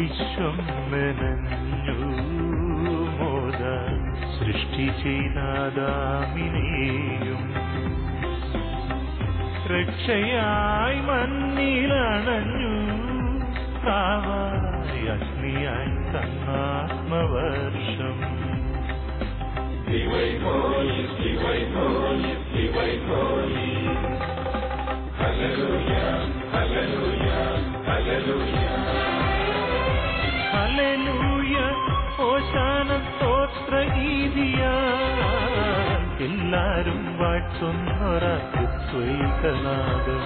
വിശ്വം മെനഞ്ഞു മോദ സൃഷ്ടി ചെയ്താദാമിനെയും രക്ഷയായി മണ്ണിലണഞ്ഞു കാവായി അഗ്നിയായി തന്നാത്മവർഷം ഹല്ലേലൂയ ഓശാന സ്തോത്ര ഗീതിയ എല്ലാരും വാഴ്ത്തുന്നൊരത്വൈകനാദം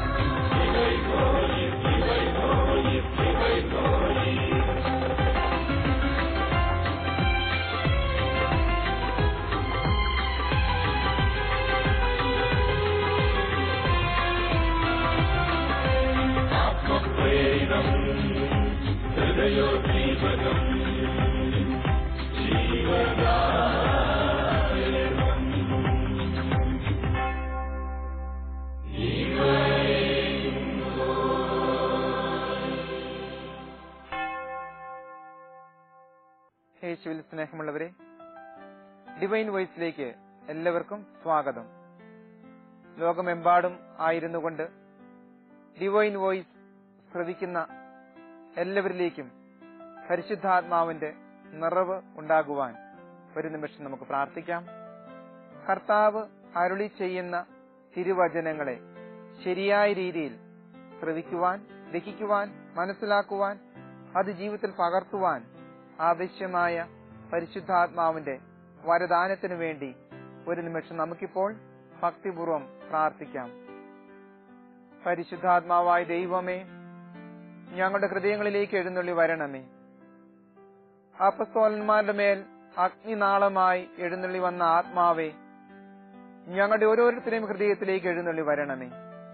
യേശുവിൽ സ്നേഹമുള്ളവരെ ഡിവൈൻ വോയിസിലേക്ക് എല്ലാവർക്കും സ്വാഗതം ലോകമെമ്പാടും ആയിരുന്നു കൊണ്ട് ഡിവൈൻ വോയിസ് ശ്രവിക്കുന്ന എല്ലാവരിലേക്കും പരിശുദ്ധാത്മാവിന്റെ നിറവ് ഉണ്ടാകുവാൻ ഒരു നിമിഷം നമുക്ക് പ്രാർത്ഥിക്കാം കർത്താവ് അരുളി ചെയ്യുന്ന തിരുവചനങ്ങളെ ശരിയായ രീതിയിൽ ശ്രവിക്കുവാൻ ഗ്രഹിക്കുവാൻ മനസ്സിലാക്കുവാൻ അത് ജീവിതത്തിൽ പകർത്തുവാൻ ആവശ്യമായ പരിശുദ്ധാത്മാവിന്റെ വരദാനത്തിനു വേണ്ടി ഒരു നിമിഷം നമുക്കിപ്പോൾ ഭക്തിപൂർവം പ്രാർത്ഥിക്കാം പരിശുദ്ധാത്മാവായ ദൈവമേ ഞങ്ങളുടെ ഹൃദയങ്ങളിലേക്ക് എഴുന്നള്ളി വരണമേ അപ്പസ്തോലന്മാരുടെ മേൽ അഗ്നിനാളമായി എഴുന്നള്ളി വന്ന ആത്മാവേ ഞങ്ങളുടെ ഓരോരുത്തരെയും ഹൃദയത്തിലേക്ക് എഴുന്നള്ളി വരണമേ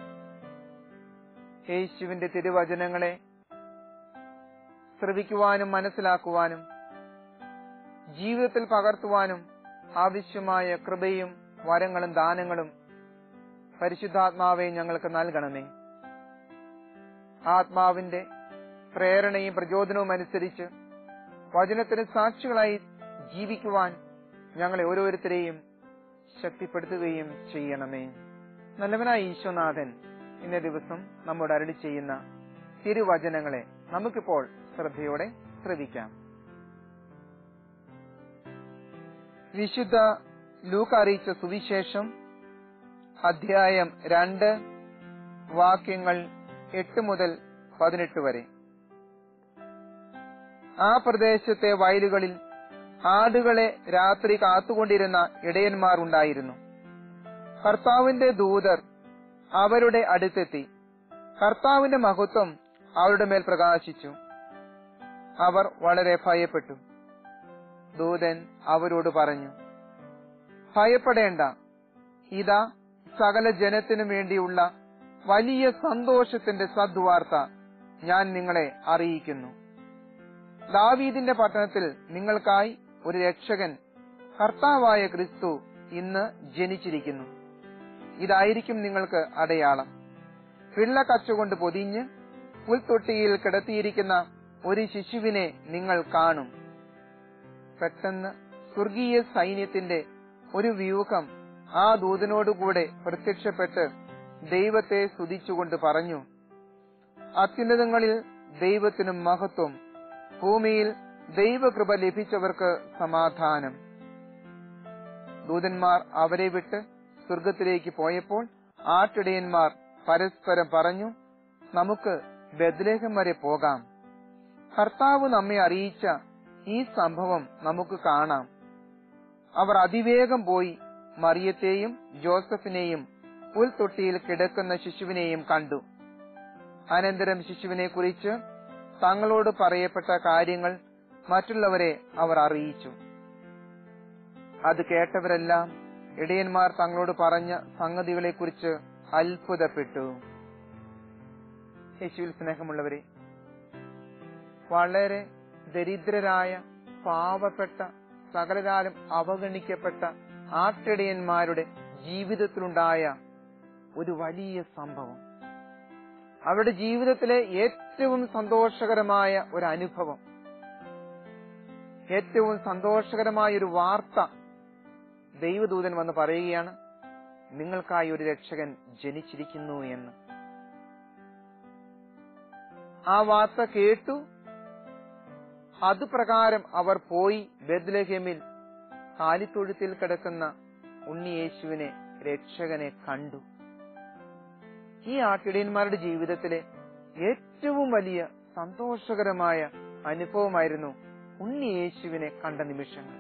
യേശുവിന്റെ തിരുവചനങ്ങളെ ശ്രവിക്കുവാനും മനസ്സിലാക്കുവാനും ജീവിതത്തിൽ പകർത്തുവാനും ആവശ്യമായ കൃപയും വരങ്ങളും ദാനങ്ങളും പരിശുദ്ധാത്മാവെ ഞങ്ങൾക്ക് നൽകണമേ ആത്മാവിന്റെ പ്രേരണയും പ്രചോദനവും അനുസരിച്ച് വചനത്തിന് സാക്ഷികളായി ജീവിക്കുവാൻ ഞങ്ങളെ ഓരോരുത്തരെയും ശക്തിപ്പെടുത്തുകയും ചെയ്യണമേ നല്ലവനായ ഈശ്വനാഥൻ ഇന്നേ ദിവസം നമ്മോട് അരളി ചെയ്യുന്ന തിരുവചനങ്ങളെ നമുക്കിപ്പോൾ ശ്രദ്ധയോടെ ശ്രവിക്കാം വിശുദ്ധ ലൂക്ക് അറിയിച്ച സുവിശേഷം അധ്യായം രണ്ട് വാക്യങ്ങൾ എട്ട് മുതൽ പതിനെട്ട് വരെ ആ പ്രദേശത്തെ വയലുകളിൽ ആടുകളെ രാത്രി കാത്തുകൊണ്ടിരുന്ന ഇടയന്മാർ ഉണ്ടായിരുന്നു കർത്താവിന്റെ ദൂതർ അവരുടെ അടുത്തെത്തി കർത്താവിന്റെ മഹത്വം അവരുടെ മേൽ പ്രകാശിച്ചു അവർ വളരെ ഭയപ്പെട്ടു ദൂതൻ അവരോട് പറഞ്ഞു ഭയപ്പെടേണ്ട ഇതാ സകല ജനത്തിനു വേണ്ടിയുള്ള വലിയ സന്തോഷത്തിന്റെ സദ്വാർത്ത ഞാൻ നിങ്ങളെ അറിയിക്കുന്നു ദാവീദിന്റെ പട്ടണത്തിൽ നിങ്ങൾക്കായി ഒരു രക്ഷകൻ കർത്താവായ ക്രിസ്തു ഇന്ന് ജനിച്ചിരിക്കുന്നു ഇതായിരിക്കും നിങ്ങൾക്ക് അടയാളം പിള്ള കച്ചുകൊണ്ട് പൊതിഞ്ഞ് പുൽത്തൊട്ടിയിൽ കിടത്തിയിരിക്കുന്ന ഒരു ശിശുവിനെ നിങ്ങൾ കാണും പെട്ടെന്ന് സ്വർഗീയ സൈന്യത്തിന്റെ ഒരു വ്യൂഹം ആ ദൂതനോടുകൂടെ പ്രത്യക്ഷപ്പെട്ട് ദൈവത്തെ സ്തുതിച്ചുകൊണ്ട് പറഞ്ഞു അത്യുന്നതങ്ങളിൽ ദൈവത്തിനും മഹത്വം ഭൂമിയിൽ ദൈവകൃപ ലഭിച്ചവർക്ക് സമാധാനം ദൂതന്മാർ അവരെ വിട്ട് സ്വർഗത്തിലേക്ക് പോയപ്പോൾ ആട്ടിടയന്മാർ പരസ്പരം പറഞ്ഞു നമുക്ക് ബദ്ലേഹം വരെ പോകാം കർത്താവ് നമ്മെ അറിയിച്ച ഈ സംഭവം നമുക്ക് കാണാം അവർ അതിവേഗം പോയി മറിയത്തെയും ജോസഫിനെയും പുൽത്തൊട്ടിയിൽ കിടക്കുന്ന ശിശുവിനെയും കണ്ടു അനന്തരം ശിശുവിനെ കുറിച്ച് തങ്ങളോട് പറയപ്പെട്ട കാര്യങ്ങൾ മറ്റുള്ളവരെ അവർ അറിയിച്ചു അത് കേട്ടവരെല്ലാം ഇടയന്മാർ തങ്ങളോട് പറഞ്ഞ സംഗതികളെക്കുറിച്ച് അത്ഭുതപ്പെട്ടു യേശുവിൽ സ്നേഹമുള്ളവരെ വളരെ ദരിദ്രരായ പാവപ്പെട്ട സകലരാലും അവഗണിക്കപ്പെട്ട ആട്ടിടയന്മാരുടെ ജീവിതത്തിലുണ്ടായ ഒരു വലിയ സംഭവം അവരുടെ ജീവിതത്തിലെ ഏറ്റവും ഏറ്റവും സന്തോഷകരമായ ഒരു അനുഭവം ഏറ്റവും സന്തോഷകരമായ ഒരു വാർത്ത ദൈവദൂതൻ വന്ന് പറയുകയാണ് നിങ്ങൾക്കായി ഒരു രക്ഷകൻ ജനിച്ചിരിക്കുന്നു എന്ന് ആ വാർത്ത കേട്ടു അതുപ്രകാരം അവർ പോയി ബദ്ലഹേമിൽ കാലിത്തൊഴുത്തിൽ കിടക്കുന്ന ഉണ്ണിയേശുവിനെ രക്ഷകനെ കണ്ടു ഈ ആട്ടിടയന്മാരുടെ ജീവിതത്തിലെ ഏറ്റവും വലിയ സന്തോഷകരമായ അനുഭവമായിരുന്നു ഉണ്ണിയേശുവിനെ കണ്ട നിമിഷങ്ങൾ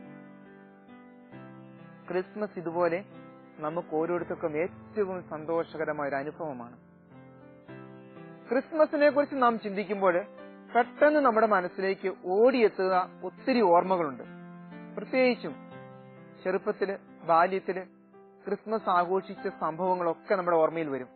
ക്രിസ്മസ് ഇതുപോലെ നമുക്ക് ഓരോരുത്തർക്കും ഏറ്റവും സന്തോഷകരമായ ഒരു അനുഭവമാണ് ക്രിസ്മസിനെ കുറിച്ച് നാം ചിന്തിക്കുമ്പോൾ പെട്ടെന്ന് നമ്മുടെ മനസ്സിലേക്ക് ഓടിയെത്തുക ഒത്തിരി ഓർമ്മകളുണ്ട് പ്രത്യേകിച്ചും ചെറുപ്പത്തില് ബാല്യത്തില് ക്രിസ്മസ് ആഘോഷിച്ച സംഭവങ്ങളൊക്കെ നമ്മുടെ ഓർമ്മയിൽ വരും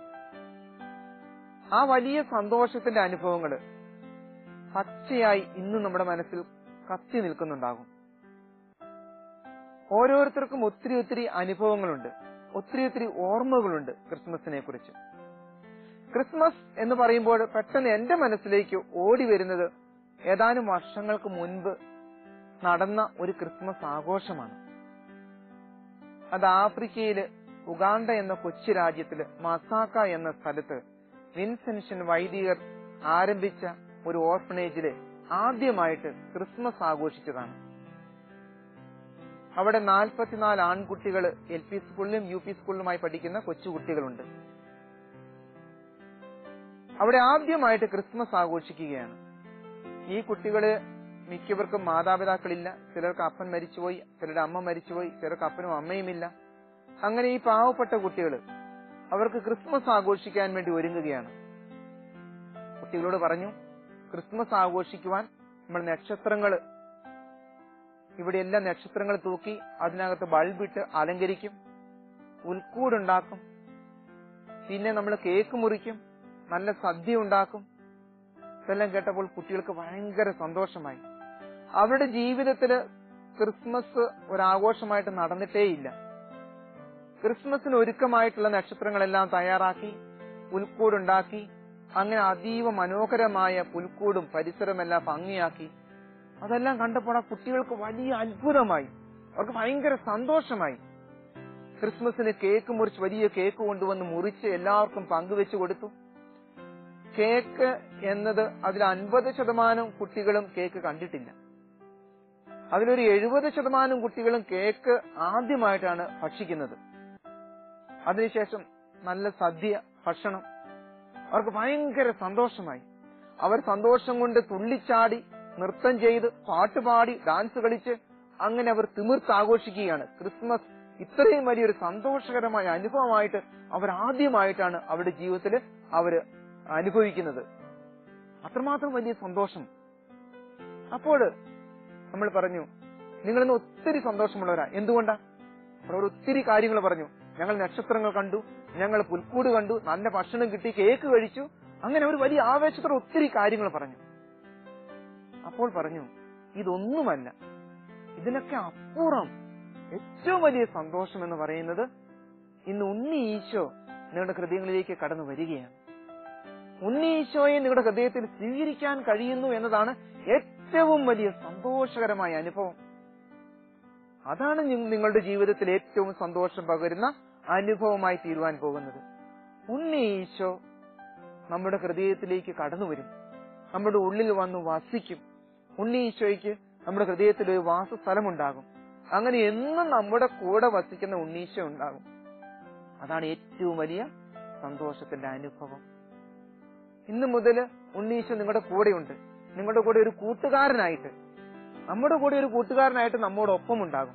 ആ വലിയ സന്തോഷത്തിന്റെ അനുഭവങ്ങള് പച്ചയായി ഇന്നും നമ്മുടെ മനസ്സിൽ കത്തി നിൽക്കുന്നുണ്ടാകും ഓരോരുത്തർക്കും ഒത്തിരി ഒത്തിരി അനുഭവങ്ങളുണ്ട് ഒത്തിരി ഒത്തിരി ഓർമ്മകളുണ്ട് ക്രിസ്മസിനെ കുറിച്ച് ക്രിസ്മസ് എന്ന് പറയുമ്പോൾ പെട്ടെന്ന് എന്റെ മനസ്സിലേക്ക് ഓടി വരുന്നത് ഏതാനും വർഷങ്ങൾക്ക് മുൻപ് നടന്ന ഒരു ക്രിസ്മസ് ആഘോഷമാണ് അത് ആഫ്രിക്കയില് ഉഗാണ്ട എന്ന കൊച്ചു രാജ്യത്തില് മസാക്ക എന്ന സ്ഥലത്ത് വിൻസെൻഷൻ വൈദികർ ആരംഭിച്ച ഒരു ഓർഫനേജില് ആദ്യമായിട്ട് ക്രിസ്മസ് ആഘോഷിച്ചതാണ് അവിടെ നാൽപ്പത്തിനാല് ആൺകുട്ടികൾ എൽ പി സ്കൂളിലും യു പി സ്കൂളിലുമായി പഠിക്കുന്ന കൊച്ചുകുട്ടികളുണ്ട് അവിടെ ആദ്യമായിട്ട് ക്രിസ്മസ് ആഘോഷിക്കുകയാണ് ഈ കുട്ടികള് മിക്കവർക്കും മാതാപിതാക്കളില്ല ചിലർക്ക് അപ്പൻ മരിച്ചുപോയി ചിലരുടെ അമ്മ മരിച്ചുപോയി ചിലർക്ക് അപ്പനും അമ്മയുമില്ല അങ്ങനെ ഈ പാവപ്പെട്ട കുട്ടികൾ അവർക്ക് ക്രിസ്മസ് ആഘോഷിക്കാൻ വേണ്ടി ഒരുങ്ങുകയാണ് കുട്ടികളോട് പറഞ്ഞു ക്രിസ്മസ് ആഘോഷിക്കുവാൻ നമ്മൾ നക്ഷത്രങ്ങൾ ഇവിടെ എല്ലാ നക്ഷത്രങ്ങൾ തൂക്കി അതിനകത്ത് ബൾബിട്ട് അലങ്കരിക്കും ഉൽക്കൂടുണ്ടാക്കും പിന്നെ നമ്മൾ കേക്ക് മുറിക്കും നല്ല സദ്യ ഉണ്ടാക്കും ഇതെല്ലാം കേട്ടപ്പോൾ കുട്ടികൾക്ക് ഭയങ്കര സന്തോഷമായി അവരുടെ ജീവിതത്തില് ക്രിസ്മസ് ഒരാഘോഷമായിട്ട് നടന്നിട്ടേയില്ല ക്രിസ്മസിന് ഒരുക്കമായിട്ടുള്ള നക്ഷത്രങ്ങളെല്ലാം തയ്യാറാക്കി പുൽക്കൂടുണ്ടാക്കി അങ്ങനെ അതീവ മനോഹരമായ പുൽക്കൂടും പരിസരമെല്ലാം ഭംഗിയാക്കി അതെല്ലാം കണ്ടപ്പോൾ ആ കുട്ടികൾക്ക് വലിയ അത്ഭുതമായി അവർക്ക് ഭയങ്കര സന്തോഷമായി ക്രിസ്മസിന് കേക്ക് മുറിച്ച് വലിയ കേക്ക് കൊണ്ടുവന്ന് മുറിച്ച് എല്ലാവർക്കും പങ്കുവെച്ചു കൊടുത്തു കേക്ക് എന്നത് അതിൽ അൻപത് ശതമാനം കുട്ടികളും കേക്ക് കണ്ടിട്ടില്ല അതിലൊരു എഴുപത് ശതമാനം കുട്ടികളും കേക്ക് ആദ്യമായിട്ടാണ് ഭക്ഷിക്കുന്നത് അതിനുശേഷം നല്ല സദ്യ ഭക്ഷണം അവർക്ക് ഭയങ്കര സന്തോഷമായി അവർ സന്തോഷം കൊണ്ട് തുള്ളിച്ചാടി നൃത്തം ചെയ്ത് പാട്ടുപാടി ഡാൻസ് കളിച്ച് അങ്ങനെ അവർ തിമിർത്ത് ആഘോഷിക്കുകയാണ് ക്രിസ്മസ് ഇത്രയും വലിയൊരു സന്തോഷകരമായ അനുഭവമായിട്ട് അവർ ആദ്യമായിട്ടാണ് അവരുടെ ജീവിതത്തിൽ അവര് അനുഭവിക്കുന്നത് അത്രമാത്രം വലിയ സന്തോഷം അപ്പോൾ നമ്മൾ പറഞ്ഞു നിങ്ങളിന്ന് ഒത്തിരി സന്തോഷമുള്ളവരാ എന്തുകൊണ്ടാ അവർ ഒത്തിരി കാര്യങ്ങൾ പറഞ്ഞു ഞങ്ങൾ നക്ഷത്രങ്ങൾ കണ്ടു ഞങ്ങൾ പുൽക്കൂട് കണ്ടു നല്ല ഭക്ഷണം കിട്ടി കേക്ക് കഴിച്ചു അങ്ങനെ ഒരു വലിയ ആവേശത്തോടെ ഒത്തിരി കാര്യങ്ങൾ പറഞ്ഞു അപ്പോൾ പറഞ്ഞു ഇതൊന്നുമല്ല ഇതിനൊക്കെ അപ്പുറം ഏറ്റവും വലിയ സന്തോഷം എന്ന് പറയുന്നത് ഇന്ന് ഉണ്ണി ഈശോ നിങ്ങളുടെ ഹൃദയങ്ങളിലേക്ക് കടന്നു വരികയാണ് ഉണ്ണി ഈശോയെ നിങ്ങളുടെ ഹൃദയത്തിൽ സ്വീകരിക്കാൻ കഴിയുന്നു എന്നതാണ് ഏറ്റവും വലിയ സന്തോഷകരമായ അനുഭവം അതാണ് നി- നിങ്ങളുടെ ജീവിതത്തിൽ ഏറ്റവും സന്തോഷം പകരുന്ന അനുഭവമായി തീരുവാൻ പോകുന്നത് ഉണ്ണി ഈശോ നമ്മുടെ ഹൃദയത്തിലേക്ക് കടന്നു വരും നമ്മുടെ ഉള്ളിൽ വന്ന് വസിക്കും ഉണ്ണി ഈശോയ്ക്ക് നമ്മുടെ ഹൃദയത്തിൽ ഒരു വാസസ്ഥലമുണ്ടാകും അങ്ങനെ എന്നും നമ്മുടെ കൂടെ വസിക്കുന്ന ഉണ്ണീശോ ഉണ്ടാകും അതാണ് ഏറ്റവും വലിയ സന്തോഷത്തിന്റെ അനുഭവം ഇന്ന് മുതൽ ഉണ്ണീശോ നിങ്ങളുടെ കൂടെയുണ്ട് നിങ്ങളുടെ കൂടെ ഒരു കൂട്ടുകാരനായിട്ട് നമ്മുടെ കൂടെ ഒരു കൂട്ടുകാരനായിട്ട് നമ്മോടൊപ്പം ഉണ്ടാകും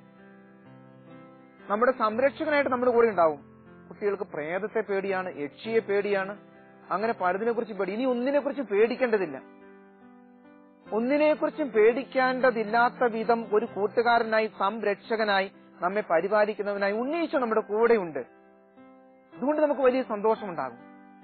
നമ്മുടെ സംരക്ഷകനായിട്ട് നമ്മുടെ കൂടെ ഉണ്ടാവും കുട്ടികൾക്ക് പ്രേതത്തെ പേടിയാണ് യക്ഷിയെ പേടിയാണ് അങ്ങനെ പലതിനെ കുറിച്ച് പേടി ഇനി ഒന്നിനെ കുറിച്ച് പേടിക്കേണ്ടതില്ല ഒന്നിനെക്കുറിച്ചും പേടിക്കേണ്ടതില്ലാത്ത വിധം ഒരു കൂട്ടുകാരനായി സംരക്ഷകനായി നമ്മെ പരിപാലിക്കുന്നവനായി ഉണ്ണീശോ നമ്മുടെ കൂടെയുണ്ട് അതുകൊണ്ട് നമുക്ക് വലിയ സന്തോഷമുണ്ടാകും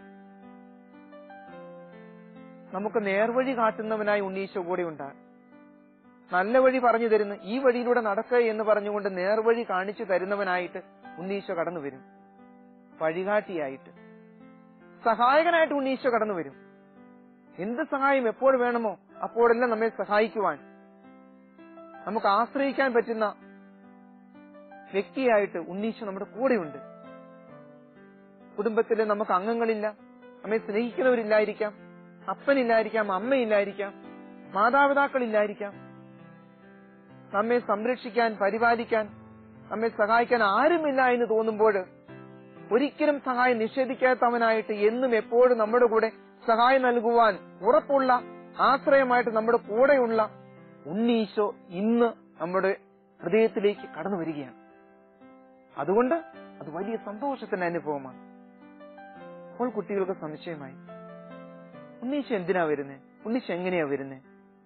നമുക്ക് നേർവഴി കാട്ടുന്നവനായി ഉണ്ണീശോ കൂടെ ഉണ്ടാകും നല്ല വഴി പറഞ്ഞു തരുന്നു ഈ വഴിയിലൂടെ നടക്കുക എന്ന് പറഞ്ഞുകൊണ്ട് നേർവഴി കാണിച്ചു തരുന്നവനായിട്ട് ഉണ്ണീശോ കടന്നു വരും വഴികാട്ടിയായിട്ട് സഹായകനായിട്ട് ഉണ്ണീശോ കടന്നു വരും എന്ത് സഹായം എപ്പോൾ വേണമോ അപ്പോഴെല്ലാം നമ്മെ സഹായിക്കുവാൻ നമുക്ക് ആശ്രയിക്കാൻ പറ്റുന്ന വ്യക്തിയായിട്ട് ഉണ്ണീശോ നമ്മുടെ കൂടെയുണ്ട് കുടുംബത്തിൽ നമുക്ക് അംഗങ്ങളില്ല നമ്മെ സ്നേഹിക്കുന്നവരില്ലായിരിക്കാം അപ്പനില്ലായിരിക്കാം അമ്മയില്ലായിരിക്കാം മാതാപിതാക്കളില്ലായിരിക്കാം നമ്മെ സംരക്ഷിക്കാൻ പരിപാലിക്കാൻ നമ്മെ സഹായിക്കാൻ ആരുമില്ല എന്ന് തോന്നുമ്പോൾ ഒരിക്കലും സഹായം നിഷേധിക്കാത്തവനായിട്ട് എന്നും എപ്പോഴും നമ്മുടെ കൂടെ സഹായം നൽകുവാൻ ഉറപ്പുള്ള ആശ്രയമായിട്ട് നമ്മുടെ കൂടെയുള്ള ഉണ്ണീശോ ഇന്ന് നമ്മുടെ ഹൃദയത്തിലേക്ക് കടന്നു വരികയാണ് അതുകൊണ്ട് അത് വലിയ സന്തോഷത്തിന്റെ അനുഭവമാണ് അപ്പോൾ കുട്ടികൾക്ക് സംശയമായി ഉണ്ണീശോ എന്തിനാ വരുന്നത് ഉണ്ണീശോ എങ്ങനെയാ വരുന്നത്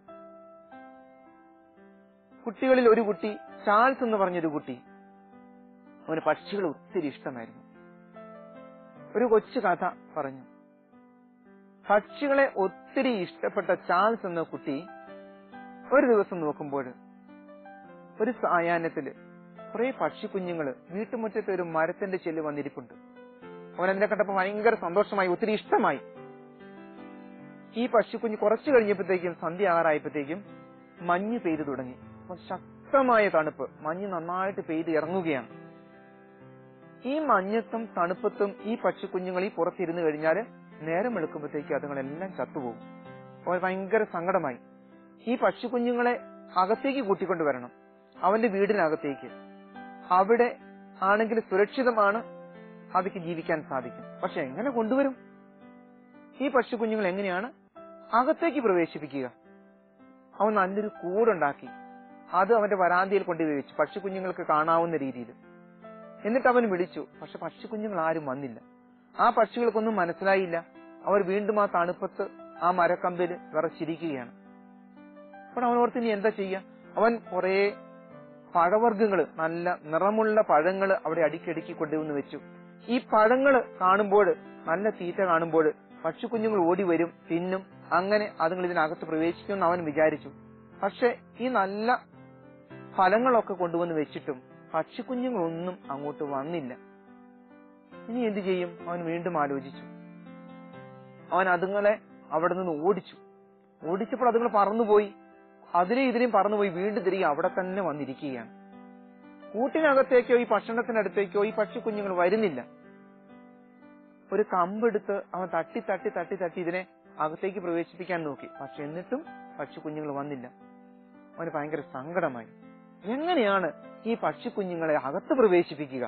കുട്ടികളിൽ ഒരു കുട്ടി ചാൾസ് എന്ന് പറഞ്ഞൊരു കുട്ടി അവന് പക്ഷികൾ ഒത്തിരി ഇഷ്ടമായിരുന്നു ഒരു കൊച്ചു കഥ പറഞ്ഞു പക്ഷികളെ ഒത്തിരി ഇഷ്ടപ്പെട്ട ചാൾസ് എന്ന കുട്ടി ഒരു ദിവസം നോക്കുമ്പോൾ ഒരു സായാഹ്നത്തില് കുറെ പക്ഷിക്കുഞ്ഞുങ്ങള് വീട്ടുമുറ്റത്ത് ഒരു മരത്തിന്റെ ചെല്ല് വന്നിരിപ്പുണ്ട് അവൻ അതിനെ കണ്ടപ്പോ ഭയങ്കര സന്തോഷമായി ഒത്തിരി ഇഷ്ടമായി ഈ പക്ഷിക്കുഞ്ഞ് കുറച്ചു കഴിഞ്ഞപ്പോഴത്തേക്കും സന്ധ്യ ആറായപ്പോഴത്തേക്കും മഞ്ഞ് പെയ്തു തുടങ്ങി അപ്പൊ ശക്തമായ തണുപ്പ് മഞ്ഞ് നന്നായിട്ട് പെയ്ത് ഇറങ്ങുകയാണ് ഈ മഞ്ഞത്തും തണുപ്പത്തും ഈ പക്ഷിക്കുഞ്ഞുങ്ങൾ ഈ പുറത്തിരുന്ന് കഴിഞ്ഞാൽ നേരം വെളുക്കുമ്പോഴത്തേക്ക് അതുങ്ങളെല്ലാം ചത്തുപോകും അവൻ ഭയങ്കര സങ്കടമായി ഈ പക്ഷിക്കുഞ്ഞുങ്ങളെ അകത്തേക്ക് കൂട്ടിക്കൊണ്ടുവരണം അവന്റെ വീടിനകത്തേക്ക് അവിടെ ആണെങ്കിൽ സുരക്ഷിതമാണ് അവയ്ക്ക് ജീവിക്കാൻ സാധിക്കും പക്ഷെ എങ്ങനെ കൊണ്ടുവരും ഈ പക്ഷിക്കുഞ്ഞുങ്ങൾ എങ്ങനെയാണ് അകത്തേക്ക് പ്രവേശിപ്പിക്കുക അവൻ നല്ലൊരു കൂടുണ്ടാക്കി അത് അവന്റെ വരാന്തിയിൽ കൊണ്ടുപോയി വെച്ചു പക്ഷിക്കുഞ്ഞുങ്ങൾക്ക് കാണാവുന്ന രീതിയിൽ എന്നിട്ട് അവൻ വിളിച്ചു പക്ഷെ പക്ഷിക്കുഞ്ഞുങ്ങൾ ആരും വന്നില്ല ആ പക്ഷികൾക്കൊന്നും മനസ്സിലായില്ല അവർ വീണ്ടും ആ തണുപ്പത്ത് ആ മരക്കമ്പിൽ വിറച്ചിരിക്കുകയാണ് അപ്പോൾ അവൻ ഓർത്ത് ഇനി എന്താ ചെയ്യാ അവൻ കുറെ പഴവർഗ്ഗങ്ങള് നല്ല നിറമുള്ള പഴങ്ങള് അവിടെ അടുക്കിയടുക്കി കൊണ്ടുവന്ന് വെച്ചു ഈ പഴങ്ങള് കാണുമ്പോൾ നല്ല തീറ്റ കാണുമ്പോൾ പക്ഷിക്കുഞ്ഞുങ്ങൾ ഓടി വരും തിന്നും അങ്ങനെ അതുങ്ങൾ ഇതിനകത്ത് പ്രവേശിക്കുമെന്ന് അവൻ വിചാരിച്ചു പക്ഷെ ഈ നല്ല ഫലങ്ങളൊക്കെ കൊണ്ടുവന്ന് വെച്ചിട്ടും പക്ഷിക്കുഞ്ഞുങ്ങളൊന്നും അങ്ങോട്ട് വന്നില്ല ഇനി എന്തു ചെയ്യും അവൻ വീണ്ടും ആലോചിച്ചു അവൻ അതുങ്ങളെ അവിടെ നിന്ന് ഓടിച്ചു ഓടിച്ചപ്പോൾ അതുങ്ങൾ പറന്നുപോയി അതിലെ ഇതിനെയും പറന്നുപോയി വീണ്ടും തിരികെ അവിടെ തന്നെ വന്നിരിക്കുകയാണ് കൂട്ടിനകത്തേക്കോ ഈ ഭക്ഷണത്തിനടുത്തേക്കോ ഈ പക്ഷിക്കുഞ്ഞുങ്ങൾ വരുന്നില്ല ഒരു കമ്പെടുത്ത് അവൻ തട്ടി തട്ടി തട്ടി തട്ടി ഇതിനെ അകത്തേക്ക് പ്രവേശിപ്പിക്കാൻ നോക്കി പക്ഷെ എന്നിട്ടും പക്ഷിക്കുഞ്ഞുങ്ങൾ വന്നില്ല അവന് ഭയങ്കര സങ്കടമായി എങ്ങനെയാണ് ഈ പക്ഷിക്കുഞ്ഞുങ്ങളെ അകത്ത് പ്രവേശിപ്പിക്കുക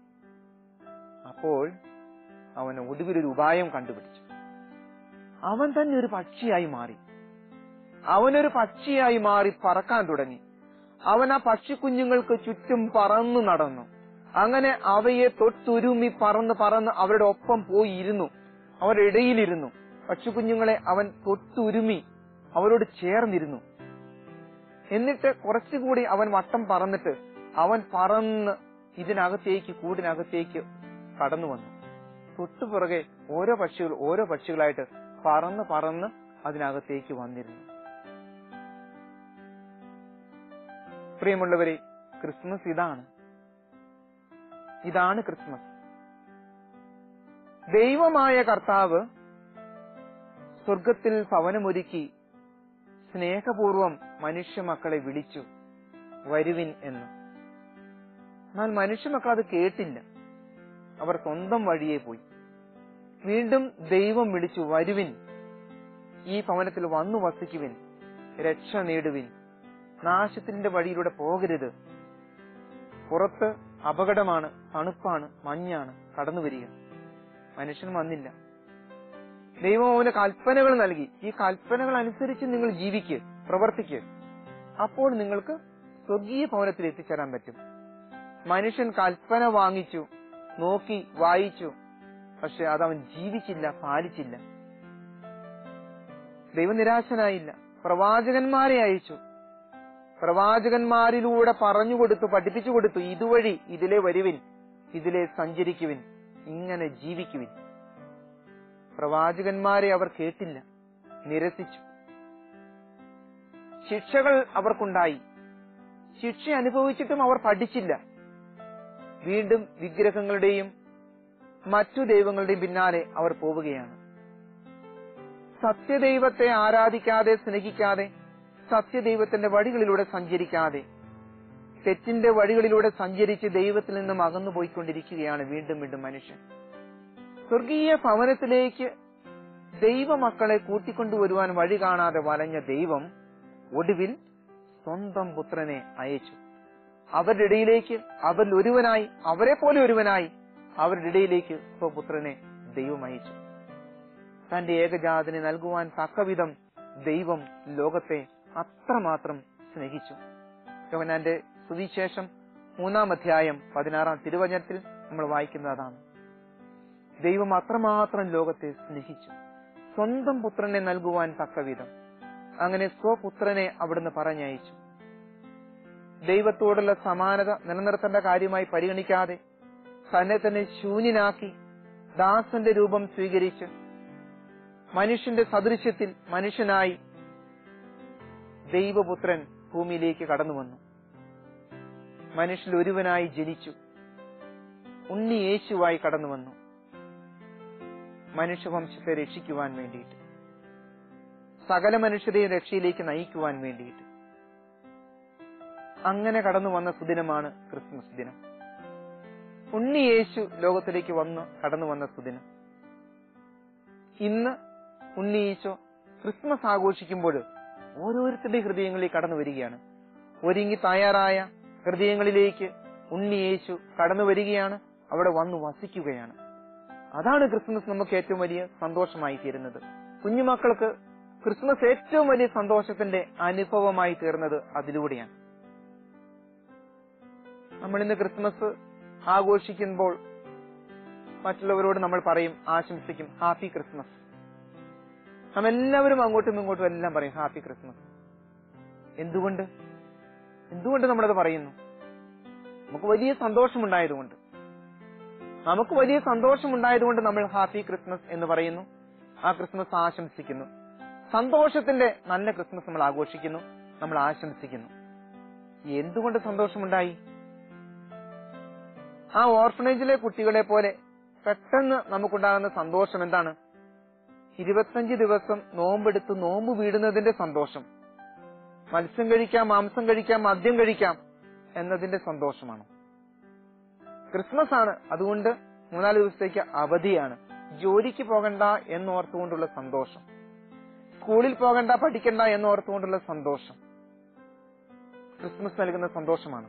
അപ്പോൾ അവൻ ഒടുവിലൊരു ഉപായം കണ്ടുപിടിച്ചു അവൻ തന്നെ ഒരു പക്ഷിയായി മാറി അവനൊരു പക്ഷിയായി മാറി പറക്കാൻ തുടങ്ങി അവൻ ആ പക്ഷിക്കുഞ്ഞുങ്ങൾക്ക് ചുറ്റും പറന്നു നടന്നു അങ്ങനെ അവയെ തൊട്ടുരുമി പറന്ന് പറന്ന് അവരുടെ ഒപ്പം പോയി ഇരുന്നു അവരുടെ ഇടയിലിരുന്നു പക്ഷിക്കുഞ്ഞുങ്ങളെ അവൻ തൊട്ടുരുമി അവരോട് ചേർന്നിരുന്നു എന്നിട്ട് കുറച്ചുകൂടി അവൻ വട്ടം പറന്നിട്ട് അവൻ പറന്ന് ഇതിനകത്തേക്ക് കൂടിനകത്തേക്ക് കടന്നു വന്നു തൊട്ടുപുറകെ ഓരോ പക്ഷികൾ ഓരോ പക്ഷികളായിട്ട് പറന്ന് പറന്ന് അതിനകത്തേക്ക് വന്നിരുന്നു പ്രിയമുള്ളവരെ ക്രിസ്മസ് ഇതാണ് ഇതാണ് ക്രിസ്മസ് ദൈവമായ കർത്താവ് സ്വർഗത്തിൽ ഭവനമൊരുക്കി സ്നേഹപൂർവം മനുഷ്യ മക്കളെ വിളിച്ചു വരുവിൻ എന്ന് എന്നാൽ മനുഷ്യ മക്കൾ അത് കേട്ടില്ല അവർ സ്വന്തം വഴിയെ പോയി വീണ്ടും ദൈവം വിളിച്ചു വരുവിൻ ഈ ഭവനത്തിൽ വന്നു വസിക്കുവിൻ രക്ഷ നേടുവിൻ നാശത്തിന്റെ വഴിയിലൂടെ പോകരുത് പുറത്ത് അപകടമാണ് തണുപ്പാണ് മഞ്ഞാണ് കടന്നു വരിക മനുഷ്യൻ വന്നില്ല ദൈവം അവന് കൽപ്പനകൾ നൽകി ഈ കൽപ്പനകൾ അനുസരിച്ച് നിങ്ങൾ ജീവിക്ക് പ്രവർത്തിക്ക് അപ്പോൾ നിങ്ങൾക്ക് സ്വർഗീയ ഭവനത്തിൽ എത്തിച്ചേരാൻ പറ്റും മനുഷ്യൻ കൽപ്പന വാങ്ങിച്ചു നോക്കി വായിച്ചു പക്ഷെ അതവൻ ജീവിച്ചില്ല പാലിച്ചില്ല ദൈവം നിരാശനായില്ല പ്രവാചകന്മാരെ അയച്ചു പ്രവാചകന്മാരിലൂടെ പറഞ്ഞു കൊടുത്തു പഠിപ്പിച്ചു കൊടുത്തു ഇതുവഴി ഇതിലെ വരുവിൻ ഇതിലെ സഞ്ചരിക്കുവിൻ ഇങ്ങനെ ജീവിക്കുവിൻ പ്രവാചകന്മാരെ അവർ കേട്ടില്ല നിരസിച്ചു ശിക്ഷകൾ അവർക്കുണ്ടായി ശിക്ഷ അനുഭവിച്ചിട്ടും അവർ പഠിച്ചില്ല വീണ്ടും വിഗ്രഹങ്ങളുടെയും മറ്റു ദൈവങ്ങളുടെയും പിന്നാലെ അവർ പോവുകയാണ് സത്യദൈവത്തെ ആരാധിക്കാതെ സ്നേഹിക്കാതെ സത്യദൈവത്തിന്റെ വഴികളിലൂടെ സഞ്ചരിക്കാതെ തെറ്റിന്റെ വഴികളിലൂടെ സഞ്ചരിച്ച് ദൈവത്തിൽ നിന്നും അകന്നു പോയിക്കൊണ്ടിരിക്കുകയാണ് വീണ്ടും വീണ്ടും മനുഷ്യൻ സ്വർഗീയ ഭവനത്തിലേക്ക് ദൈവമക്കളെ കൂട്ടിക്കൊണ്ടുവരുവാൻ വഴി കാണാതെ വലഞ്ഞ ദൈവം ഒടുവിൽ സ്വന്തം പുത്രനെ അയച്ചു അവരുടെ ഇടയിലേക്ക് അവരിൽ ഒരുവനായി അവരെ പോലെ ഒരുവനായി അവരുടെ ഇടയിലേക്ക് സ്വപുത്രനെ ദൈവം അയച്ചു തന്റെ ഏകജാതിനെ നൽകുവാൻ തക്കവിധം ദൈവം ലോകത്തെ അത്രമാത്രം സ്നേഹിച്ചു യോഹനാന്റെ സുവിശേഷം മൂന്നാം അധ്യായം പതിനാറാം തിരുവചനത്തിൽ നമ്മൾ വായിക്കുന്നത് അതാണ് ദൈവം അത്രമാത്രം ലോകത്തെ സ്നേഹിച്ചു സ്വന്തം പുത്രനെ നൽകുവാൻ തക്കവിധം അങ്ങനെ സ്വപുത്രനെ അവിടുന്ന് പറഞ്ഞയച്ചു ദൈവത്തോടുള്ള സമാനത നിലനിർത്തേണ്ട കാര്യമായി പരിഗണിക്കാതെ തന്നെ തന്നെ ശൂന്യനാക്കി ദാസന്റെ രൂപം സ്വീകരിച്ച് മനുഷ്യന്റെ സദൃശ്യത്തിൽ മനുഷ്യനായി ദൈവപുത്രൻ ഭൂമിയിലേക്ക് കടന്നു വന്നു മനുഷ്യൽ ഒരുവനായി ജനിച്ചു ഉണ്ണി യേശുവായി കടന്നു വന്നു മനുഷ്യവംശത്തെ രക്ഷിക്കുവാൻ വേണ്ടിയിട്ട് സകല മനുഷ്യരെയും രക്ഷയിലേക്ക് നയിക്കുവാൻ വേണ്ടിയിട്ട് അങ്ങനെ കടന്നു വന്ന സുദിനമാണ് ക്രിസ്മസ് ദിനം ഉണ്ണി യേശു ലോകത്തിലേക്ക് വന്ന് കടന്നു വന്ന സുദിനം ഇന്ന് ഉണ്ണി യേശു ക്രിസ്മസ് ആഘോഷിക്കുമ്പോൾ ഓരോരുത്തരുടെ ഹൃദയങ്ങളിൽ കടന്നു വരികയാണ് ഒരുങ്ങി തയ്യാറായ ഹൃദയങ്ങളിലേക്ക് ഉണ്ണി യേശു കടന്നു വരികയാണ് അവിടെ വന്നു വസിക്കുകയാണ് അതാണ് ക്രിസ്മസ് നമുക്ക് ഏറ്റവും വലിയ സന്തോഷമായി തീരുന്നത് കുഞ്ഞുമക്കൾക്ക് ക്രിസ്മസ് ഏറ്റവും വലിയ സന്തോഷത്തിന്റെ അനുഭവമായി തീർന്നത് അതിലൂടെയാണ് നമ്മൾ ഇന്ന് ക്രിസ്മസ് ആഘോഷിക്കുമ്പോൾ മറ്റുള്ളവരോട് നമ്മൾ പറയും ആശംസിക്കും ഹാപ്പി ക്രിസ്മസ് നാം എല്ലാവരും അങ്ങോട്ടും ഇങ്ങോട്ടും എല്ലാം പറയും ഹാപ്പി ക്രിസ്മസ് എന്തുകൊണ്ട് എന്തുകൊണ്ട് നമ്മളത് പറയുന്നു നമുക്ക് വലിയ സന്തോഷമുണ്ടായതുകൊണ്ട് നമുക്ക് വലിയ സന്തോഷമുണ്ടായതുകൊണ്ട് നമ്മൾ ഹാപ്പി ക്രിസ്മസ് എന്ന് പറയുന്നു ആ ക്രിസ്മസ് ആശംസിക്കുന്നു സന്തോഷത്തിന്റെ നല്ല ക്രിസ്മസ് നമ്മൾ ആഘോഷിക്കുന്നു നമ്മൾ ആശംസിക്കുന്നു എന്തുകൊണ്ട് സന്തോഷമുണ്ടായി ആ ഓർഫനേജിലെ കുട്ടികളെ പോലെ പെട്ടെന്ന് നമുക്കുണ്ടാകുന്ന സന്തോഷം എന്താണ് ഇരുപത്തഞ്ച് ദിവസം നോമ്പെടുത്ത് നോമ്പ് വീടുന്നതിന്റെ സന്തോഷം മത്സ്യം കഴിക്കാം മാംസം കഴിക്കാം മദ്യം കഴിക്കാം എന്നതിന്റെ സന്തോഷമാണ് ക്രിസ്മസ് ആണ് അതുകൊണ്ട് മൂന്നാല് ദിവസത്തേക്ക് അവധിയാണ് ജോലിക്ക് പോകണ്ട എന്നോർത്തുകൊണ്ടുള്ള സന്തോഷം സ്കൂളിൽ പോകണ്ട പഠിക്കണ്ട എന്നോർത്തുകൊണ്ടുള്ള സന്തോഷം ക്രിസ്മസ് നൽകുന്ന സന്തോഷമാണ്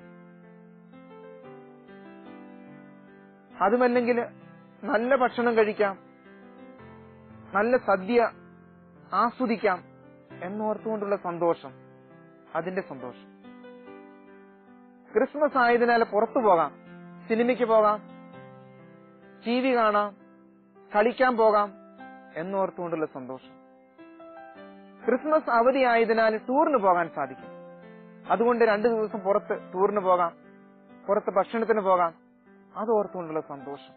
അതുമല്ലെങ്കിൽ നല്ല ഭക്ഷണം കഴിക്കാം നല്ല സദ്യ ആസ്വദിക്കാം എന്നോർത്തുകൊണ്ടുള്ള സന്തോഷം അതിന്റെ സന്തോഷം ക്രിസ്മസ് ആയതിനാൽ പുറത്തു പോകാം സിനിമയ്ക്ക് പോകാം ടി വി കാണാം കളിക്കാൻ പോകാം എന്നോർത്തുകൊണ്ടുള്ള സന്തോഷം ക്രിസ്മസ് അവധി ആയതിനാൽ ടൂറിന് പോകാൻ സാധിക്കും അതുകൊണ്ട് രണ്ടു ദിവസം പുറത്ത് ടൂറിന് പോകാം പുറത്ത് ഭക്ഷണത്തിന് പോകാം അത് ഓർത്തുകൊണ്ടുള്ള സന്തോഷം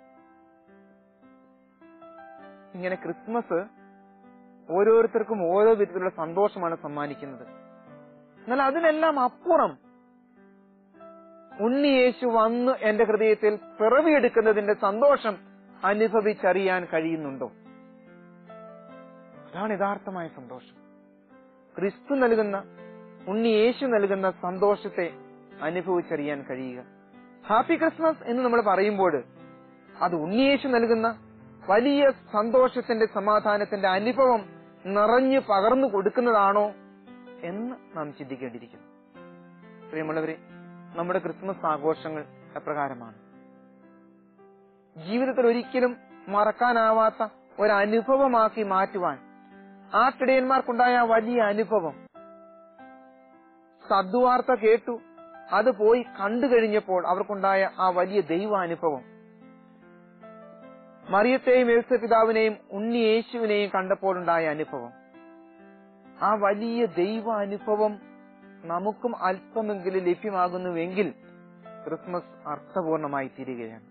ഇങ്ങനെ ക്രിസ്മസ് ഓരോരുത്തർക്കും ഓരോ വിധത്തിലുള്ള സന്തോഷമാണ് സമ്മാനിക്കുന്നത് എന്നാൽ അതിനെല്ലാം അപ്പുറം ഉണ്ണി യേശു വന്ന് എന്റെ ഹൃദയത്തിൽ പിറവിയെടുക്കുന്നതിന്റെ സന്തോഷം അനുഭവിച്ചറിയാൻ കഴിയുന്നുണ്ടോ അതാണ് യഥാർത്ഥമായ സന്തോഷം ക്രിസ്തു നൽകുന്ന ഉണ്ണി യേശു നൽകുന്ന സന്തോഷത്തെ അനുഭവിച്ചറിയാൻ കഴിയുക ഹാപ്പി ക്രിസ്മസ് എന്ന് നമ്മൾ പറയുമ്പോൾ അത് ഉണ്ണിയേശു നൽകുന്ന വലിയ സന്തോഷത്തിന്റെ സമാധാനത്തിന്റെ അനുഭവം നിറഞ്ഞു പകർന്നു കൊടുക്കുന്നതാണോ എന്ന് നാം ചിന്തിക്കേണ്ടിയിരിക്കുന്നു പ്രിയമുള്ളവരെ നമ്മുടെ ക്രിസ്മസ് ആഘോഷങ്ങൾ എപ്രകാരമാണ് ജീവിതത്തിൽ ഒരിക്കലും മറക്കാനാവാത്ത ഒരു അനുഭവമാക്കി മാറ്റുവാൻ ആ കിടയന്മാർക്കുണ്ടായ ആ വലിയ അനുഭവം സദ്വാർത്ത കേട്ടു അത് പോയി കണ്ടു കഴിഞ്ഞപ്പോൾ അവർക്കുണ്ടായ ആ വലിയ ദൈവാനുഭവം മറിയത്തെയും യേശു പിതാവിനെയും ഉണ്ണി യേശുവിനെയും കണ്ടപ്പോഴുണ്ടായ അനുഭവം ആ വലിയ ദൈവ അനുഭവം നമുക്കും അല്പമെങ്കിലും ലഭ്യമാകുന്നുവെങ്കിൽ ക്രിസ്മസ് അർത്ഥപൂർണമായി തീരുകയാണ്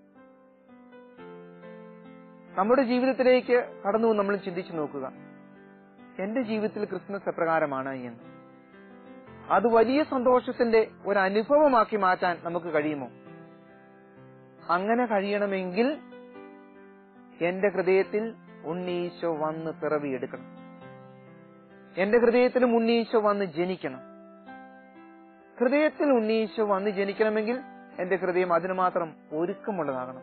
നമ്മുടെ ജീവിതത്തിലേക്ക് കടന്നു നമ്മൾ ചിന്തിച്ചു നോക്കുക എന്റെ ജീവിതത്തിൽ ക്രിസ്മസ് എപ്രകാരമാണ് എന്ന് അത് വലിയ സന്തോഷത്തിന്റെ ഒരു അനുഭവമാക്കി മാറ്റാൻ നമുക്ക് കഴിയുമോ അങ്ങനെ കഴിയണമെങ്കിൽ എന്റെ ഹൃദയത്തിൽ ഉണ്ണീശോ വന്ന് പിറവിയെടുക്കണം എന്റെ ഹൃദയത്തിലും ഉണ്ണീശോ വന്ന് ജനിക്കണം ഹൃദയത്തിൽ ഉണ്ണീശോ വന്ന് ജനിക്കണമെങ്കിൽ എന്റെ ഹൃദയം അതിനു മാത്രം ഒരുക്കമുള്ളതാകണം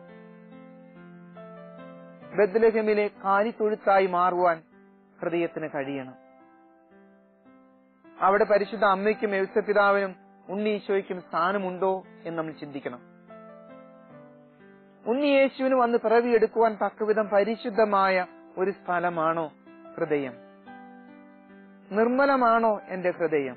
ബദ്ലഹമിലെ കാലിത്തൊഴുത്തായി മാറുവാൻ ഹൃദയത്തിന് കഴിയണം അവിടെ പരിശുദ്ധ അമ്മയ്ക്കും എഴുത്തപിതാവിനും ഉണ്ണീശോയ്ക്കും സ്ഥാനമുണ്ടോ എന്ന് നമ്മൾ ചിന്തിക്കണം ഉണ്ണിയേശുവിന് വന്ന് പിറവിയെടുക്കുവാൻ തക്കവിധം പരിശുദ്ധമായ ഒരു സ്ഥലമാണോ ഹൃദയം നിർമ്മലമാണോ എന്റെ ഹൃദയം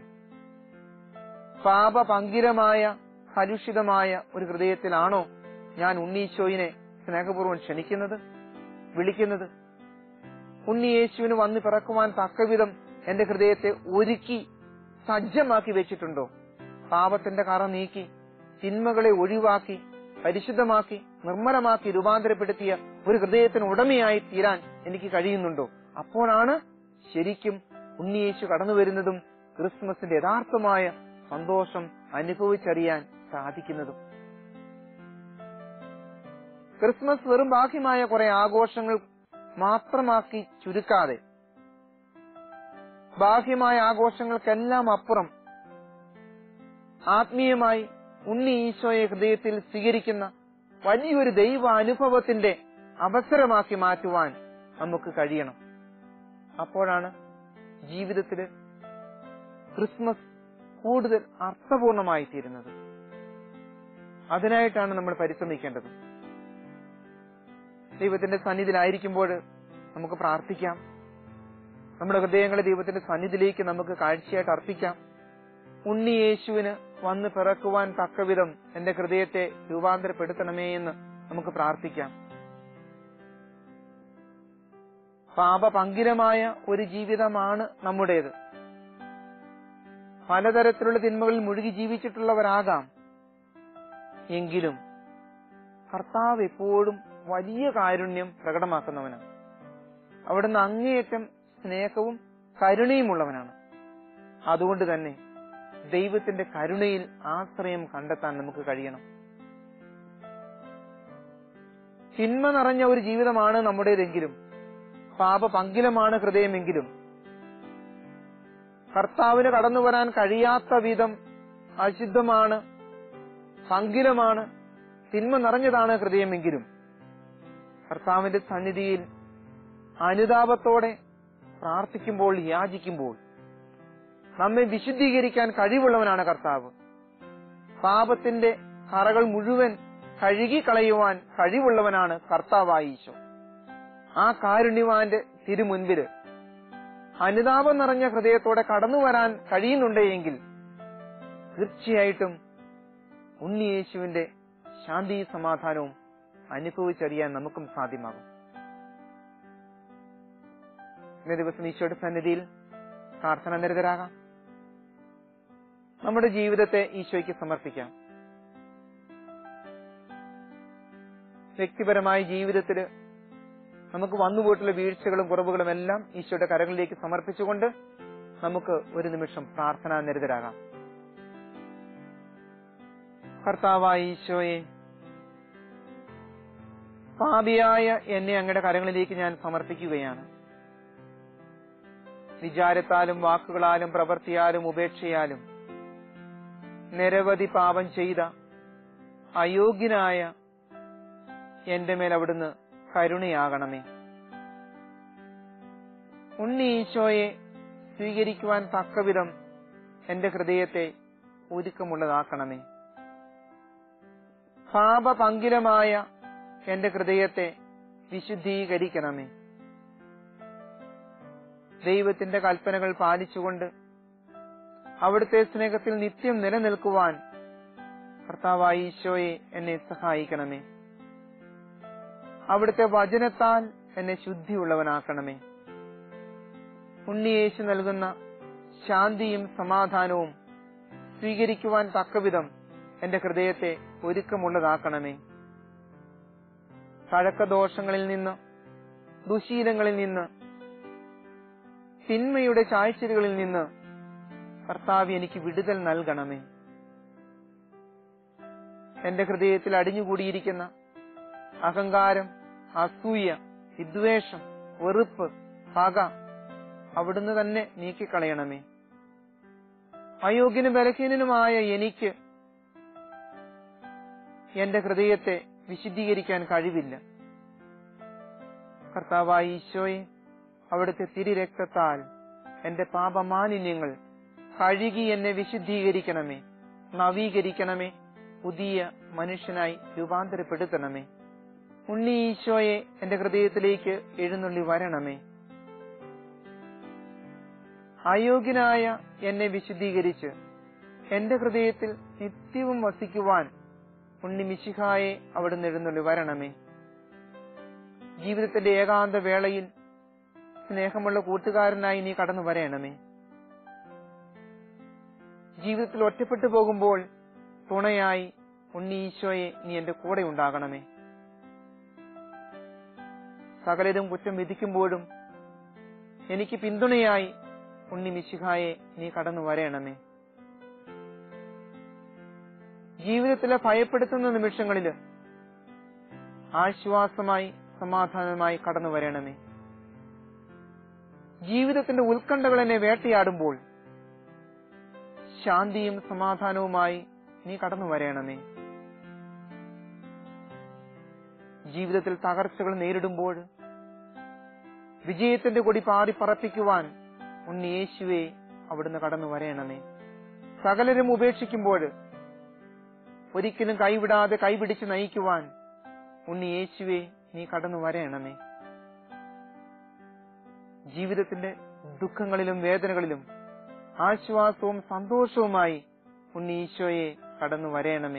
പാപപങ്കിലമായ കലുഷിതമായ ഒരു ഹൃദയത്തിലാണോ ഞാൻ ഉണ്ണീശോയിനെ സ്നേഹപൂർവ്വം ക്ഷണിക്കുന്നത് വിളിക്കുന്നത് ഉണ്ണിയേശുവിന് വന്ന് പിറക്കുവാൻ തക്കവിധം എന്റെ ഹൃദയത്തെ ഒരുക്കി സജ്ജമാക്കി വെച്ചിട്ടുണ്ടോ പാപത്തിന്റെ കറ നീക്കി തിന്മകളെ ഒഴിവാക്കി പരിശുദ്ധമാക്കി നിർമ്മലമാക്കി രൂപാന്തരപ്പെടുത്തിയ ഒരു ഹൃദയത്തിന് ഉടമയായി തീരാൻ എനിക്ക് കഴിയുന്നുണ്ടോ അപ്പോഴാണ് ശരിക്കും ഉണ്ണിയേശു കടന്നു വരുന്നതും ക്രിസ്മസിന്റെ യഥാർത്ഥമായ സന്തോഷം അനുഭവിച്ചറിയാൻ സാധിക്കുന്നതും ക്രിസ്മസ് വെറും ബാഹ്യമായ കുറെ ആഘോഷങ്ങൾ മാത്രമാക്കി ചുരുക്കാതെ ബാഹ്യമായ ആഘോഷങ്ങൾക്കെല്ലാം അപ്പുറം ആത്മീയമായി ഉണ്ണി ഈശോയെ ഹൃദയത്തിൽ സ്വീകരിക്കുന്ന വലിയൊരു ദൈവ അനുഭവത്തിന്റെ അവസരമാക്കി മാറ്റുവാൻ നമുക്ക് കഴിയണം അപ്പോഴാണ് ജീവിതത്തിൽ ക്രിസ്മസ് കൂടുതൽ അർത്ഥപൂർണമായി തീരുന്നത് അതിനായിട്ടാണ് നമ്മൾ പരിശ്രമിക്കേണ്ടത് ദൈവത്തിന്റെ സന്നിധിയിലായിരിക്കുമ്പോൾ നമുക്ക് പ്രാർത്ഥിക്കാം നമ്മുടെ ഹൃദയങ്ങളെ ദൈവത്തിന്റെ സന്നിധിയിലേക്ക് നമുക്ക് കാഴ്ചയായിട്ട് അർപ്പിക്കാം ഉണ്ണി യേശുവിന് വന്ന് പിറക്കുവാൻ തക്കവിധം എന്റെ ഹൃദയത്തെ രൂപാന്തരപ്പെടുത്തണമേ എന്ന് നമുക്ക് പ്രാർത്ഥിക്കാം പാപപങ്കിലമായ ഒരു ജീവിതമാണ് നമ്മുടേത് പലതരത്തിലുള്ള തിന്മകളിൽ മുഴുകി ജീവിച്ചിട്ടുള്ളവരാകാം എങ്കിലും കർത്താവ് എപ്പോഴും വലിയ കാരുണ്യം പ്രകടമാക്കുന്നവനാണ് അവിടുന്ന് അങ്ങേയറ്റം സ്നേഹവും കരുണയുമുള്ളവനാണ് അതുകൊണ്ട് തന്നെ ദൈവത്തിന്റെ കരുണയിൽ ആശ്രയം കണ്ടെത്താൻ നമുക്ക് കഴിയണം തിന്മ നിറഞ്ഞ ഒരു ജീവിതമാണ് നമ്മുടേതെങ്കിലും പാപപങ്കിലമാണ് ഹൃദയമെങ്കിലും കർത്താവിന് കടന്നു വരാൻ കഴിയാത്ത വിധം അശുദ്ധമാണ് പങ്കിലമാണ് തിന്മ നിറഞ്ഞതാണ് ഹൃദയമെങ്കിലും കർത്താവിന്റെ സന്നിധിയിൽ അനുതാപത്തോടെ പ്രാർത്ഥിക്കുമ്പോൾ യാചിക്കുമ്പോൾ നമ്മെ വിശുദ്ധീകരിക്കാൻ കഴിവുള്ളവനാണ് കർത്താവ് പാപത്തിന്റെ കറകൾ മുഴുവൻ കഴുകിക്കളയുവാൻ കഴിവുള്ളവനാണ് കർത്താവായ ഈശോ ആ കാരുണ്യവാന്റെ തിരുമുൻപില് അനുതാപം നിറഞ്ഞ ഹൃദയത്തോടെ കടന്നു വരാൻ കഴിയുന്നുണ്ടെങ്കിൽ തീർച്ചയായിട്ടും ഉണ്ണിയേശുവിന്റെ ശാന്തി സമാധാനവും അനുഭവിച്ചറിയാൻ നമുക്കും സാധ്യമാകും ഇന്നേ ദിവസം ഈശോയുടെ സന്നിധിയിൽ പ്രാർത്ഥന നിരതരാകാം നമ്മുടെ ജീവിതത്തെ ഈശോയ്ക്ക് സമർപ്പിക്കാം വ്യക്തിപരമായ ജീവിതത്തിൽ നമുക്ക് വന്നുപോയിട്ടുള്ള വീഴ്ചകളും കുറവുകളും എല്ലാം ഈശോയുടെ കരങ്ങളിലേക്ക് സമർപ്പിച്ചുകൊണ്ട് നമുക്ക് ഒരു നിമിഷം പ്രാർത്ഥന നിരതരാകാം കർത്താവായ ഈശോയെ പാപിയായ എന്നെ അങ്ങയുടെ കരങ്ങളിലേക്ക് ഞാൻ സമർപ്പിക്കുകയാണ് വിചാരത്താലും വാക്കുകളാലും പ്രവൃത്തിയാലും ഉപേക്ഷയാലും നിരവധി പാപം ചെയ്ത അയോഗ്യനായ എന്റെ മേൽ അവിടുന്ന് കരുണയാകണമേ ഉണ്ണി ഈശോയെ സ്വീകരിക്കുവാൻ തക്കവിധം എന്റെ ഹൃദയത്തെ ഒരുക്കമുള്ളതാക്കണമേ പാപപങ്കിലമായ എന്റെ ഹൃദയത്തെ വിശുദ്ധീകരിക്കണമേ ദൈവത്തിന്റെ കൽപ്പനകൾ പാലിച്ചുകൊണ്ട് അവിടുത്തെ സ്നേഹത്തിൽ നിത്യം നിലനിൽക്കുവാൻ കർത്താവായ ഈശോയെ എന്നെ സഹായിക്കണമേ അവിടുത്തെ വചനത്താൽ എന്നെ ശുദ്ധിയുള്ളവനാക്കണമേ ഉണ്ണിയേശു നൽകുന്ന ശാന്തിയും സമാധാനവും സ്വീകരിക്കുവാൻ തക്കവിധം എന്റെ ഹൃദയത്തെ ഒരുക്കമുള്ളതാക്കണമേ കഴക്കദോഷങ്ങളിൽ നിന്ന് ദുശീലങ്ങളിൽ നിന്ന് തിന്മയുടെ ചായ്ച്ചലുകളിൽ നിന്ന് കർത്താവ് എനിക്ക് വിടുതൽ നൽകണമേ എന്റെ ഹൃദയത്തിൽ അടിഞ്ഞുകൂടിയിരിക്കുന്ന അഹങ്കാരം അസൂയ വിദ്വേഷം വെറുപ്പ് പക അവിടുന്ന് തന്നെ നീക്കിക്കളയണമേ അയോഗ്യനും ബലഹീനനുമായ എനിക്ക് എന്റെ ഹൃദയത്തെ വിശുദ്ധീകരിക്കാൻ കഴിവില്ല കർത്താവായ ഈശോയെ അവിടുത്തെ തിരിരക്തത്താൽ എന്റെ പാപമാലിന്യങ്ങൾ കഴുകി എന്നെ വിശുദ്ധീകരിക്കണമേ നവീകരിക്കണമേ പുതിയ മനുഷ്യനായി രൂപാന്തരപ്പെടുത്തണമേ ഉണ്ണി ഈശോയെ എന്റെ ഹൃദയത്തിലേക്ക് എഴുന്നള്ളി വരണമേ അയോഗ്യനായ എന്നെ വിശുദ്ധീകരിച്ച് എന്റെ ഹൃദയത്തിൽ നിത്യവും വസിക്കുവാൻ ഉണ്ണി മിശിഹായെ അവിടുന്ന് എഴുന്നള്ളി വരണമേ ജീവിതത്തിന്റെ ഏകാന്ത വേളയിൽ സ്നേഹമുള്ള കൂട്ടുകാരനായി നീ കടന്നു വരയണമേ ജീവിതത്തിൽ ഒറ്റപ്പെട്ടു പോകുമ്പോൾ തുണയായി ഉണ്ണി ഈശോയെ നീ എന്റെ കൂടെ ഉണ്ടാകണമേ സകലരും കുറ്റം വിധിക്കുമ്പോഴും എനിക്ക് പിന്തുണയായി ഉണ്ണി മിശിഹായെ നീ കടന്നു വരയണമേ ജീവിതത്തിലെ ഭയപ്പെടുത്തുന്ന നിമിഷങ്ങളില് ആശ്വാസമായി സമാധാനമായി കടന്നു വരണമേ ജീവിതത്തിന്റെ ഉത്കണ്ഠകൾ എന്നെ വേട്ടയാടുമ്പോൾ ശാന്തിയും സമാധാനവുമായി നീ കടന്നു വരയണമേ ജീവിതത്തിൽ തകർച്ചകൾ നേരിടുമ്പോൾ വിജയത്തിന്റെ കൊടി പാറി പറപ്പിക്കുവാൻ ഉണ്ണി യേശുവെ അവിടുന്ന് കടന്നു വരയണമേ സകലരും ഉപേക്ഷിക്കുമ്പോൾ ഒരിക്കലും കൈവിടാതെ കൈപിടിച്ച് നയിക്കുവാൻ ഉണ്ണി യേശുവെ നീ കടന്നു വരയണമേ ജീവിതത്തിന്റെ ദുഃഖങ്ങളിലും വേദനകളിലും ആശ്വാസവും സന്തോഷവുമായി ഉണ്ണി ഈശോയെ കടന്നു വരയണമേ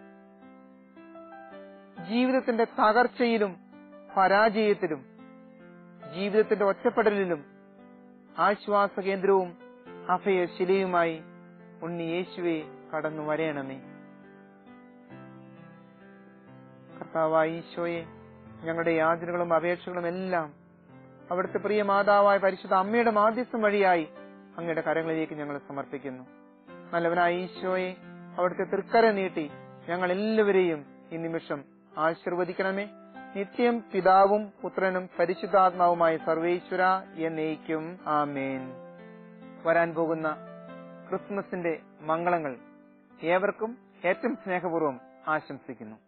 ജീവിതത്തിന്റെ തകർച്ചയിലും പരാജയത്തിലും ജീവിതത്തിന്റെ ഒറ്റപ്പെടലിലും ആശ്വാസ കേന്ദ്രവും അഭയശിലയുമായി ഉണ്ണി യേശുവെ കടന്നു വരയണമേ കർത്താവായ ഈശോയെ ഞങ്ങളുടെ യാചനകളും അപേക്ഷകളും എല്ലാം അവിടുത്തെ പ്രിയ മാതാവായ പരിശുദ്ധ അമ്മയുടെ മാധ്യസ്ഥം വഴിയായി അങ്ങയുടെ കരങ്ങളിലേക്ക് ഞങ്ങൾ സമർപ്പിക്കുന്നു നല്ലവനായ ഈശോയെ അവിടുത്തെ തൃക്കര നീട്ടി ഞങ്ങൾ എല്ലാവരെയും ഈ നിമിഷം ആശീർവദിക്കണമേ നിത്യം പിതാവും പുത്രനും പരിശുദ്ധാത്മാവുമായ സർവേശ്വര എന്നേക്കും ആമേൻ വരാൻ പോകുന്ന ക്രിസ്മസിന്റെ മംഗളങ്ങൾ ഏവർക്കും ഏറ്റവും സ്നേഹപൂർവ്വം ആശംസിക്കുന്നു